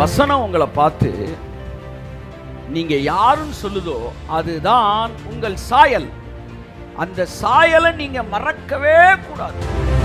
வசனம் உங்களை பார்த்து நீங்க யாருன்னு சொல்லுதோ அதுதான் உங்கள் சாயல் அந்த சாயலை நீங்க மறக்கவே கூடாது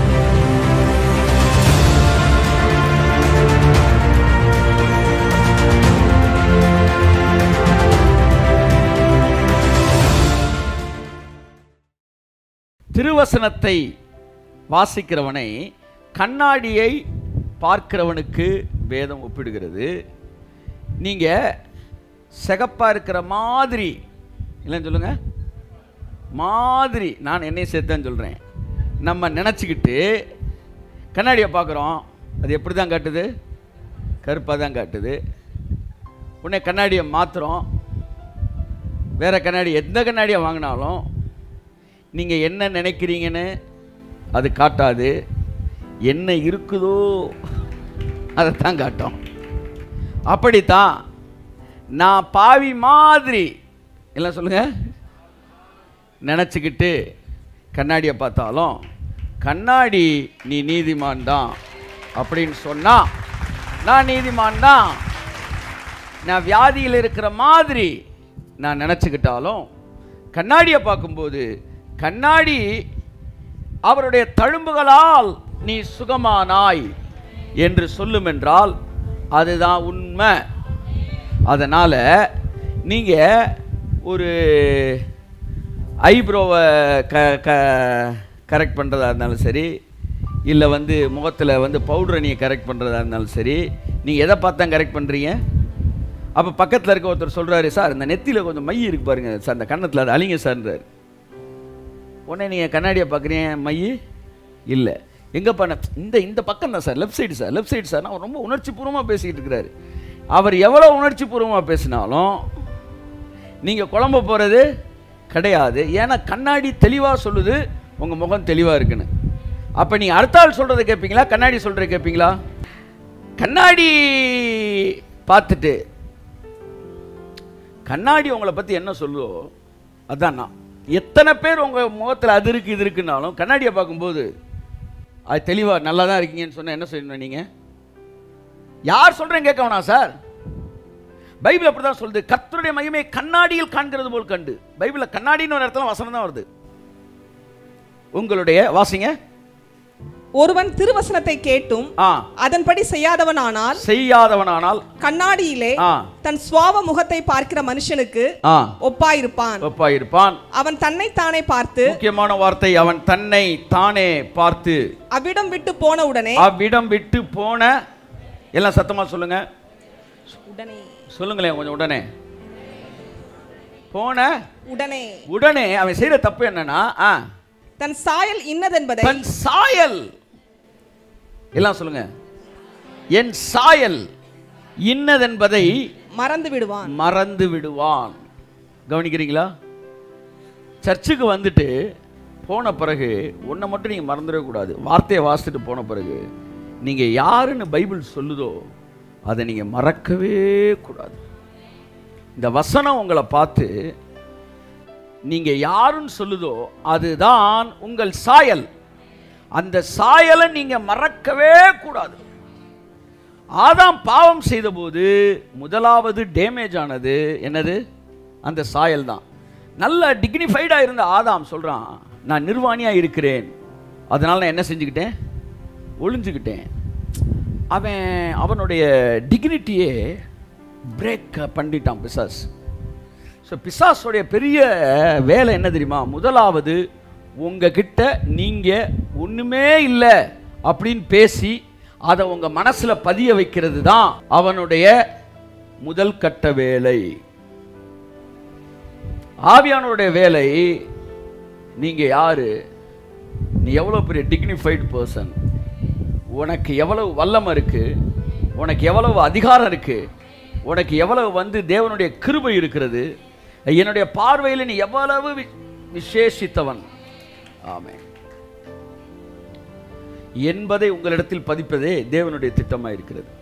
திருவசனத்தை வாசிக்கிறவனை கண்ணாடியை பார்க்கிறவனுக்கு வேதம் ஒப்பிடுகிறது நீங்க சிகப்பா இருக்கிற மாதிரி இல்லைன்னு சொல்லுங்க மாதிரி நான் என்னை சேர்த்தேன்னு சொல்கிறேன் நம்ம நினச்சிக்கிட்டு கண்ணாடியை பார்க்குறோம் அது எப்படி தான் காட்டுது கருப்பாக தான் காட்டுது உடனே கண்ணாடியை மாற்றுறோம் வேற கண்ணாடி எந்த கண்ணாடியை வாங்கினாலும் நீங்கள் என்ன நினைக்கிறீங்கன்னு அது காட்டாது என்ன இருக்குதோ அதைத்தான் காட்டும் அப்படித்தான் நான் பாவி மாதிரி இல்லை சொல்லுங்க நினச்சிக்கிட்டு கண்ணாடியை பார்த்தாலும் கண்ணாடி நீ நீதிமான் தான் அப்படின்னு சொன்னா நான் நீதிமான் தான் நான் வியாதியில் இருக்கிற மாதிரி நான் நினச்சிக்கிட்டாலும் கண்ணாடியை பார்க்கும்போது கண்ணாடி அவருடைய தழும்புகளால் நீ சுகமானாய் என்று சொல்லும் என்றால் அதுதான் உண்மை அதனால் நீங்கள் ஒரு ஐப்ரோவை க க கரெக்ட் பண்ணுறதா இருந்தாலும் சரி இல்லை வந்து முகத்தில் வந்து பவுடரை நீங்கள் கரெக்ட் பண்ணுறதா இருந்தாலும் சரி நீங்கள் எதை பார்த்தா கரெக்ட் பண்ணுறீங்க அப்போ பக்கத்தில் இருக்க ஒருத்தர் சொல்கிறாரு சார் இந்த நெத்தியில் கொஞ்சம் மை இருக்கு பாருங்க சார் அந்த கன்னத்தில் அது அழிங்க சார்ன்றார் உடனே நீங்கள் கண்ணாடியை பார்க்குறீங்க மை இல்லை எங்கே பண்ண இந்த இந்த பக்கம் தான் sir left side sir left side sir அவர் ரொம்ப உணர்ச்சி பூர்வமாக பேசிக்கிட்டு இருக்கிறாரு அவர் எவ்வளோ உணர்ச்சி பூர்வமாக பேசினாலும் நீங்கள் குழம்ப போகிறது கிடையாது ஏன்னா கண்ணாடி தெளிவாக சொல்லுது உங்கள் முகம் தெளிவாக இருக்குன்னு அப்போ நீங்கள் அடுத்த ஆள் சொல்கிறத கேட்பீங்களா கண்ணாடி சொல்கிறத கேட்பீங்களா கண்ணாடி பார்த்துட்டு கண்ணாடி உங்களை பற்றி என்ன சொல்லுதோ அதான் நான் எத்தனை பேர் உங்கள் முகத்தில் அது இருக்கு இது இருக்குன்னாலும் கண்ணாடியை பார்க்கும்போது அது தெளிவாக நல்லா தான் இருக்கீங்கன்னு சொன்னால் என்ன சொல்லணும் நீங்கள் யார் சொல்கிறேன் கேட்க வேணாம் சார் பைபிள் அப்படி தான் சொல்லுது கர்த்தருடைய மகிமை கண்ணாடியில் காண்கிறது போல் கண்டு பைபிளில் கண்ணாடின்னு ஒரு இடத்துல வசனம் தான் வருது உங்களுடைய வாசிங்க ஒருவன் திருவசனத்தை கேட்டும் ஆ அதன்படி செய்யாதவனானால் செய்யாதவனானால் கண்ணாடியிலே ஆ தன் சுவாவ முகத்தை பார்க்கிற மனுஷனுக்கு ஆ ஒப்பாயிருப்பான் ஒப்பாயிருப்பான் அவன் தன்னை தானே பார்த்து முக்கியமான வார்த்தை அவன் தன்னை தானே பார்த்து அவ்விடம் விட்டு போன உடனே அவ்விடம் விட்டு போன எல்லாம் சத்தமா சொல்லுங்க உடனே சொல்லுங்களேன் கொஞ்சம் உடனே போன உடனே உடனே அவன் செய்யற தப்பு என்னன்னா ஆ, தன் சாயல் இன்னதென்பதை தன் சாயல் எல்லாம் சொல்லுங்க என் சாயல் இன்னதென்பதை மறந்து விடுவான் மறந்து விடுவான் கவனிக்கிறீங்களா சர்ச்சுக்கு வந்துட்டு போன பிறகு ஒன்றை மட்டும் நீங்கள் மறந்துடவே கூடாது வார்த்தையை வாசித்துட்டு போன பிறகு நீங்கள் யாருன்னு பைபிள் சொல்லுதோ அதை நீங்கள் மறக்கவே கூடாது இந்த வசனம் உங்களை பார்த்து நீங்கள் யாருன்னு சொல்லுதோ அதுதான் உங்கள் சாயல் அந்த சாயலை நீங்கள் மறக்கவே கூடாது ஆதாம் பாவம் செய்தபோது முதலாவது டேமேஜ் ஆனது என்னது அந்த சாயல் தான் நல்ல டிக்னிஃபைடாக இருந்த ஆதாம் சொல்கிறான் நான் நிர்வாணியாக இருக்கிறேன் அதனால் நான் என்ன செஞ்சுக்கிட்டேன் ஒளிஞ்சுக்கிட்டேன் அவன் அவனுடைய டிக்னிட்டியே பிரேக் பண்ணிட்டான் பிசாஸ் ஸோ பிசாஸோடைய பெரிய வேலை என்ன தெரியுமா முதலாவது உங்ககிட்ட நீங்கள் ஒன்றுமே இல்லை அப்படின்னு பேசி அதை உங்கள் மனசில் பதிய வைக்கிறது தான் அவனுடைய முதல் கட்ட வேலை ஆவியானவருடைய வேலை நீங்கள் யாரு நீ எவ்வளோ பெரிய டிக்னிஃபைடு பர்சன் உனக்கு எவ்வளவு வல்லமை இருக்கு உனக்கு எவ்வளவு அதிகாரம் இருக்கு உனக்கு எவ்வளவு வந்து தேவனுடைய கிருபை இருக்கிறது என்னுடைய பார்வையில் நீ எவ்வளவு வி- விசேஷித்தவன் ஆமென் என்பதை உங்களிடத்தில் பதிப்பதே தேவனுடைய திட்டமாக இருக்கிறது